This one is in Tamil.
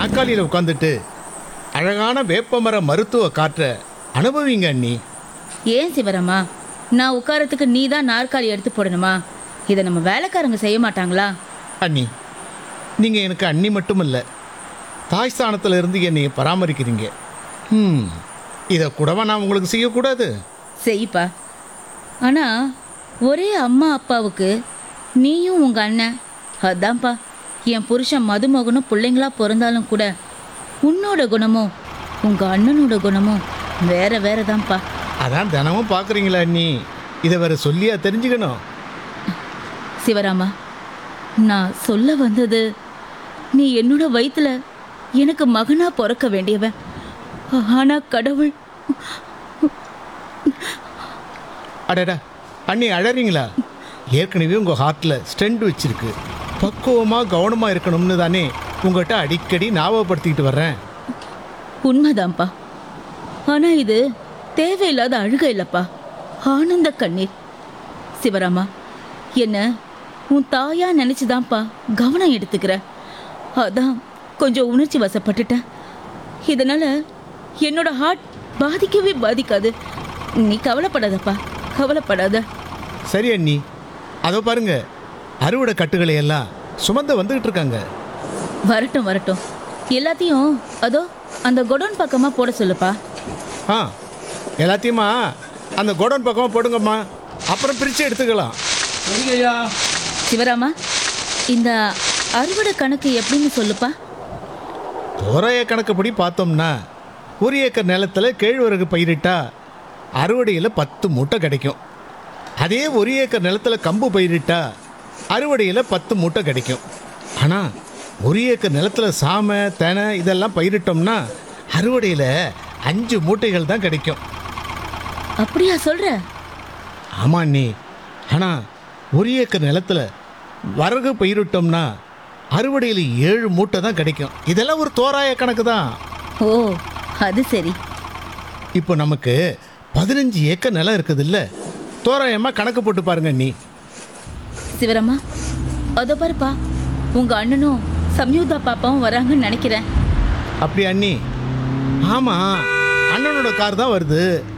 நாற்காலியில் உட்காந்துட்டு அழகான வேப்பமர மருத்துவ காற்றை அனுபவிங்க அண்ணி ஏன் சிவராமா நான் உட்காரத்துக்கு நீ தான் நாற்காலி எடுத்து போடணுமா இதை நம்ம வேலைக்காரங்க செய்ய மாட்டாங்களா அண்ணி நீங்கள் எனக்கு அண்ணி மட்டும் இல்லை தாய் ஸ்தானத்துல இருந்து என்னை பராமரிக்கிறீங்க ம் இதை கூடவா நான் உங்களுக்கு செய்யக்கூடாது செய்ப்பா ஆனா ஒரே அம்மா அப்பாவுக்கு நீயும் உங்க அண்ணன் அதான்ப்பா என் புருஷன் மதுமகனும் பிள்ளைங்களா பிறந்தாலும் கூட உன்னோட குணமும் உங்க அண்ணனோட குணமும் வேற வேற தான்ப்பா அதான் தினமும் பார்க்குறீங்களா அண்ணி இதை வேற சொல்லியா தெரிஞ்சுக்கணும் சிவராமா நான் சொல்ல வந்தது நீ என்னோட வயித்துல எனக்கு மகனா பிறக்க வேண்டியவன் ஆனா கடவுள் அடடா அண்ணி அழறீங்களா ஏற்கனவே உங்கள் ஹார்ட்டில் ஸ்டெண்ட் வச்சிருக்கு பக்குவமாக கவனமாக இருக்கணும்னு தானே உங்கள்கிட்ட அடிக்கடி ஞாபகப்படுத்திக்கிட்டு வர்றேன் உண்மைதான்ப்பா ஆனா இது தேவையில்லாத அழுகை இல்லப்பா ஆனந்த கண்ணீர் சிவராமா என்ன உன் தாயா நினைச்சுதான்ப்பா கவனம் எடுத்துக்கிற அதான் கொஞ்சம் உணர்ச்சி வசப்பட்டுட்டேன் இதனால என்னோட ஹார்ட் பாதிக்கவே பாதிக்காது நீ கவலைப்படாதப்பா கவலைப்படாத சரி அண்ணி அதோ பாருங்க அறுவடை கட்டுகளை எல்லாம் சுமந்து வந்துகிட்டு இருக்காங்க வரட்டும் வரட்டும் எல்லாத்தையும் அதோ அந்த கொடோன் பக்கமா போட சொல்லுப்பா ஆ எல்லாத்தையுமா அந்த கோடவுன் பக்கமாக போடுங்கம்மா அப்புறம் பிரித்து எடுத்துக்கலாம் சிவராமா இந்த அறுவடை கணக்கு எப்படின்னு சொல்லுப்பா தோராய கணக்குப்படி பார்த்தோம்னா ஒரு ஏக்கர் நிலத்தில் கேழ்வரகு பயிரிட்டா அறுவடையில் பத்து மூட்டை கிடைக்கும் அதே ஒரு ஏக்கர் நிலத்தில் கம்பு பயிரிட்டா அறுவடையில் பத்து மூட்டை கிடைக்கும் ஆனால் ஒரு ஏக்கர் நிலத்தில் சாமை தெனை இதெல்லாம் பயிரிட்டோம்னா அறுவடையில் அஞ்சு மூட்டைகள் தான் கிடைக்கும் அப்படியா சொல்ற ஆமா அண்ணி ஆனால் ஒரு ஏக்கர் நிலத்தில் வரகு பயிரிட்டோம்னா அறுவடையில் ஏழு மூட்டை தான் கிடைக்கும் இதெல்லாம் ஒரு தோராய கணக்கு தான் ஓ அது சரி இப்போ நமக்கு பதினஞ்சு ஏக்கர் நிலம் இருக்குது இல்லை தோராயமாக கணக்கு போட்டு பாருங்க அண்ணி சிவராமா அதோ பாருப்பா உங்க அண்ணனும் சம்யுக்தா பாப்பாவும் வராங்கன்னு நினைக்கிறேன் அப்படி அண்ணி ஆமாம் அண்ணனோட கார் தான் வருது